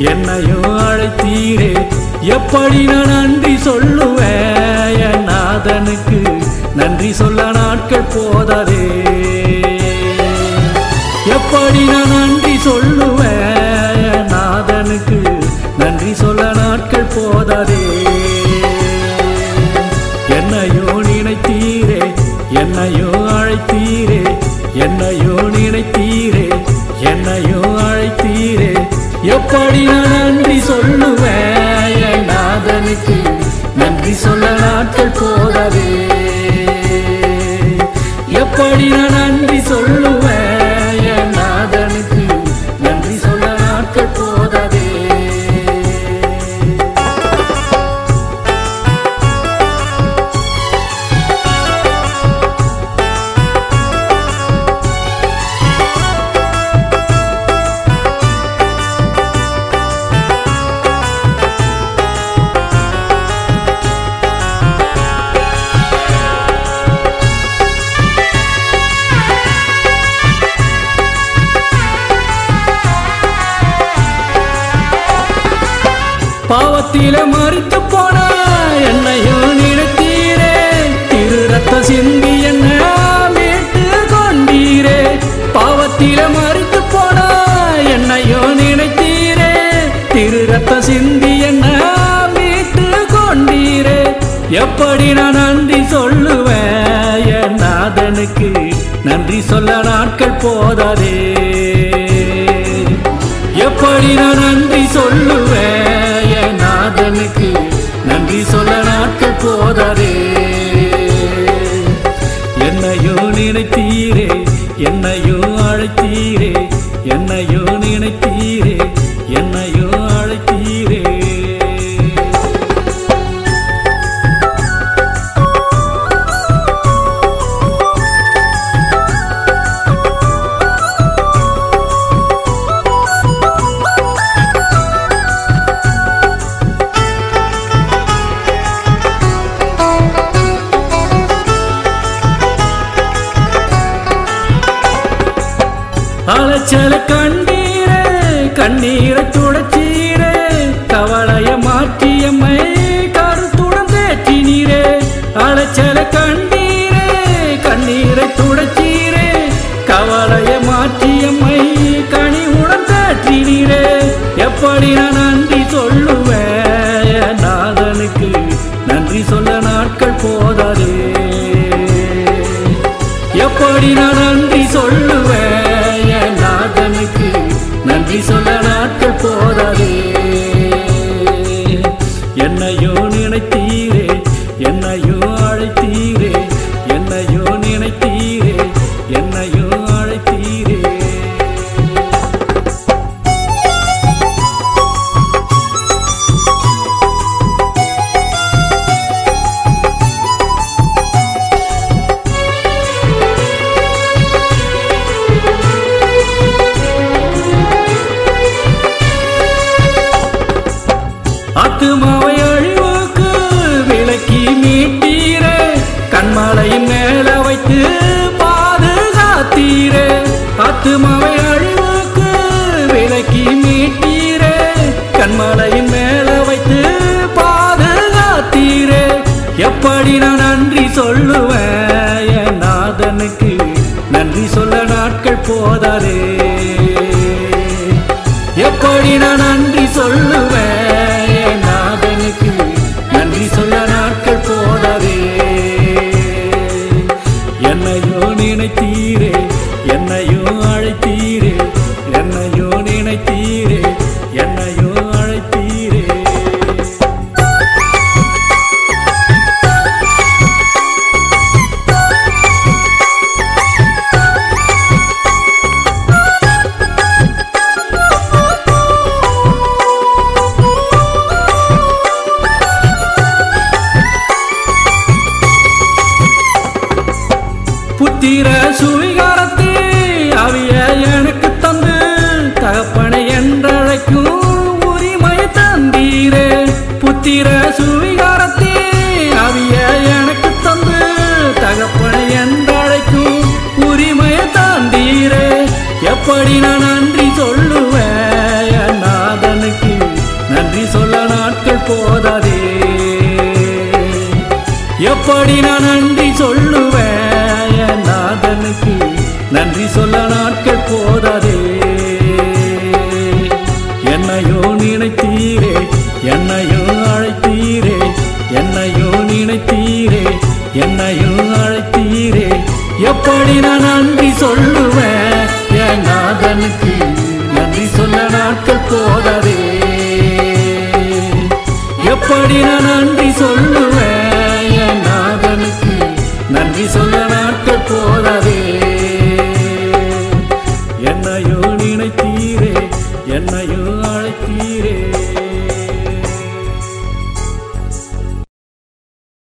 என்னையும் அழைத்தீரே எப்படி நான் நன்றி சொல்லுவேன் என் நாதனுக்கு நன்றி சொல்ல நாட்கள் போதாதே எப்படி நான் நன்றி சொல்லுவேன் என் நாதனுக்கு நன்றி சொல்ல நாட்கள் போதாதே என்னையோ நினைத்தீரே என்னையோ அழைத்தீரே என்னையோ நினைத்தீரே என்னையோ அழைத்தீரே எப்படி நான் நன்றி சொல்லுவேன் என் நாதனுக்கு நன்றி சொல்ல நாட்கள் போதாதே எப்படி நான் நன்றி சொல்லுவேன் என் நாதனுக்கு நன்றி சொல்ல நாட்கள் போதாதே பாவத்தில மறித்து போன என்னையும் நினைத்தீரே திரு ரத்த சிந்தி என்ன மீட்டு கொண்டீரே பாவத்தில மறித்து போன என்னையும் நினைத்தீரே திரு ரத்த சிந்தி என்ன மீட்டு கொண்டீரே எப்படி நான் நன்றி சொல்லுவேன் என் நாதனுக்கு நன்றி சொல்ல நாட்கள் போதாதே எப்படி நான் நன்றி சொல்லுவேன் என் நாதனுக்கு நன்றி சொல்ல நாட்கள் போதாதே என்னையோ நினைத்தீரே என்னையோ அழைத்தீரே என்னையோ நினைத்தீரே என்னையோ அழைத்தீரே அலைச்சல கண்டீரே கண்ணீரை துடைச்சீரே கவலைய மாற்றியம்மை கருத்துடன் தேற்றினீரே அலைச்சல கண்டீரே கண்ணீரை துடைச்சீரே கவலைய மாற்றியம்மை கனிவுடன் தேற்றினீரே எப்படி நான் நன்றி சொல்லுவேன் என் நாதனுக்கு நன்றி சொல்ல நாட்கள் போதாதே எப்படி நான் நன்றி சொல்லுவேன் என் நாதனுக்கு நன்றி சொல்ல நாட்கள் போதாதே என்னையோ நினைத்தீரே என்னையோ அழைத்தீரே என்னையோ நினைத்தீரே என்னையோ அழைத்தீரே ஆத்துமாவை அழிவுக்கு விலக்கி மீட்டீரே கண்மலையின் மேல வைத்து பாதுகாத்தீரே ஆத்துமாவை அழிவுக்கு விலக்கி மீட்டீரே கண்மலையின் மேல வைத்து பாதுகாத்தீரே எப்படி நான் நன்றி சொல்லுவேன் என் நாதனுக்கு நன்றி சொல்ல நாட்கள் போதாதே எப்படி நான் நன்றி சொல்லுவேன் என் நாதனுக்கு நன்றி சொல்ல நாட்கள் போதாதே என்னையோ நினைத்தீரே என்னையோ அழைத்தீரே என்னையோ நினைத்தீரே என்னையோ அழைத்தீரே புத்திர சுவிகாரத்தை அவிய எனக்கு தந்து தகப்பனை என்றழைக்கும் உரிமை தந்தீரே புத்திர சுவிகாரத்தை அவிய எனக்கு தந்து தகப்பனை என்றழைக்கும் உரிமை தந்தீரே எப்படி நான் நன்றி சொல்லுவேன் என் நாதனுக்கு எப்படி நான் நன்றி சொல்லுவேன் என் நாதனுக்கு நன்றி சொல்ல நாட்கள் போதாதே என்னையோ நினைத்தீரே என்னையோ அழைத்தீரே என்னையோ நினைத்தீரே என்னையோ அழைத்தீரே எப்படி நான் நன்றி சொல்லுவேன் என் நாதனுக்கு நன்றி சொல்ல நாட்கள் போதாதே எப்படி நான் நன்றி சொல்லுவேன் என் நாதனுக்கு நன்றி சொல்ல